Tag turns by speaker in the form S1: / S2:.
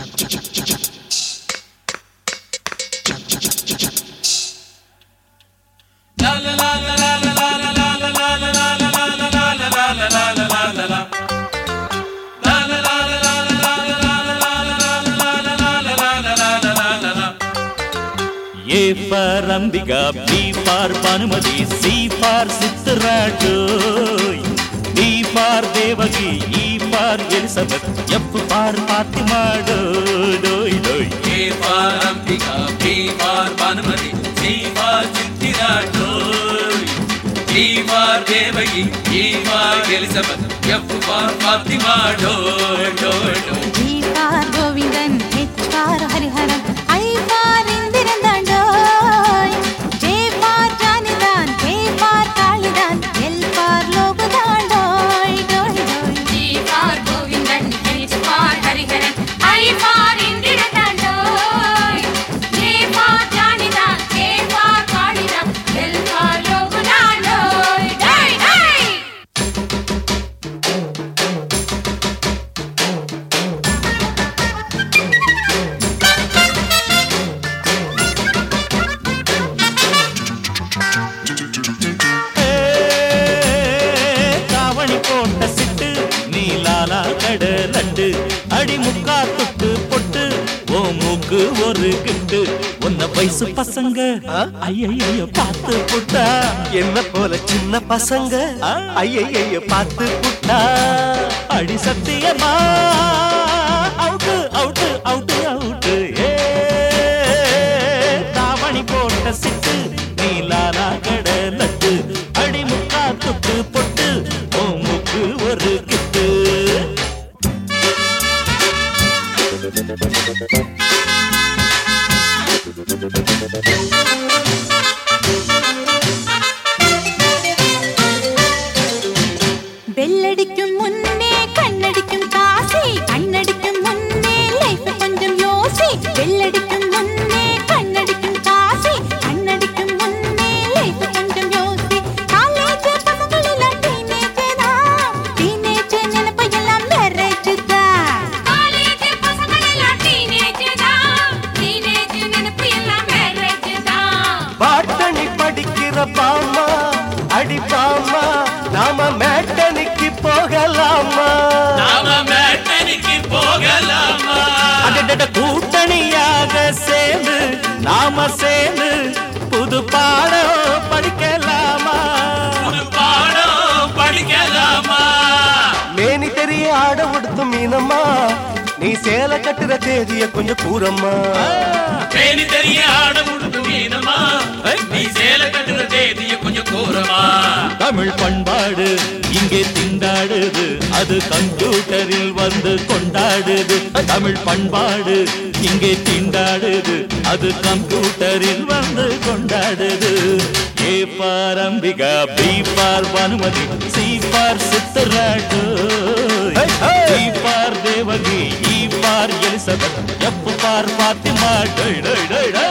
S1: A for Ambika B for Banumathi C for சித்தராஜோய் D for Devaki E for Elizabeth F for Fatima டோய் டோய்
S2: A for Ambika, B for Banmati, C for Chittirajoy, D for Devagi, E for Elizabeth, F for Fatima, Doy, Doy, Doy.
S3: G for Govindan H for Hariharan I for Indran தாண்டோய் J for ஜானிதான் K for காளிதான் L for லோகதான் டோய் டோய் டோய்
S4: G for Govindan, H for Hariharan, I for Indiratandoi, J for Janidan, K for Kalidan, L for Logunandoi. Dai, dai!
S1: ஏ, காவணி போட்ட சிட்டு நீ லாலா கட லட்டு அடி முக்கா தொட்டு பொட்டு ஓ மூக்கு ஒரு கிட்டு உன்ன வயசு பசங்க ஐயையோ பார்த்து புட்டா
S5: என்ன போல சின்ன பசங்க
S1: ஆ.
S5: ஐயைய பார்த்து புட்டா
S1: அடி சத்தியமா அவுட்டு அவுட்டு அவுட்டு அவுட்டு ஏ தாவணி போட்ட சிட்டு நீ லாலா கட லட்டு அடி முக்கா தொட்டு பொட்டு ஓ மூக்கு ஒரு கிட்டு
S3: பெல்லடிக்கும் முன்னே கண்ணடிக்கும் காசி கண்ணடிக்கும் முன்னே லைஃப் கொஞ்சம் யோசி பெல்லடிக்கும் முன்னே கண்ணடிக்கும் காசி கண்ணடிக்கும் முன்னே லைஃப் கொஞ்சம் யோசி காலேஜ் பசங்கள் எல்லாம் டீனேஜ் தான் டீனேஜ் நினைப்பு எல்லாம் மேரேஜ் தான்
S4: College பசங்களெல்லாம் teenage தான். Teenage நினைப்பு எல்லாம் marriage தான்.
S5: பாட்டணி படிக்கிற பாமா அடி பாமா நாம மேட்டனிக்கு போகலாமா
S2: நாம மேட்டனிக்கு போகலாமா
S1: அடடட கூட்டணியாக சேர்ந்து நாம சேர்ந்து புது பாடம் படிக்கலாமா
S2: ஒரு பாடம் படிக்கலாமா
S5: மேனி தெரிய ஆட உடுத்து மீனம்மா நீ சேலை கட்டுற தேதிய கொஞ்சம் கூறம்மா
S2: பேணி தெரிய ஆட முடுக்கு மீனமா நீ சேலை கட்டுற தேதிய கொஞ்சம் கூறமா
S1: தமிழ் பண்பாடு இங்கே திண்டாடுது அது கம்ப்யூட்டரில் வந்து கொண்டாடுது தமிழ் பண்பாடு இங்கே திண்டாடுது அது கம்ப்யூட்டரில் வந்து கொண்டாடுது A for Ambika B for Banumathi C for சித்தராட்டு
S5: hey, hey.
S1: D for Devaki E for Elizabeth F for Fatima டை டை டை டை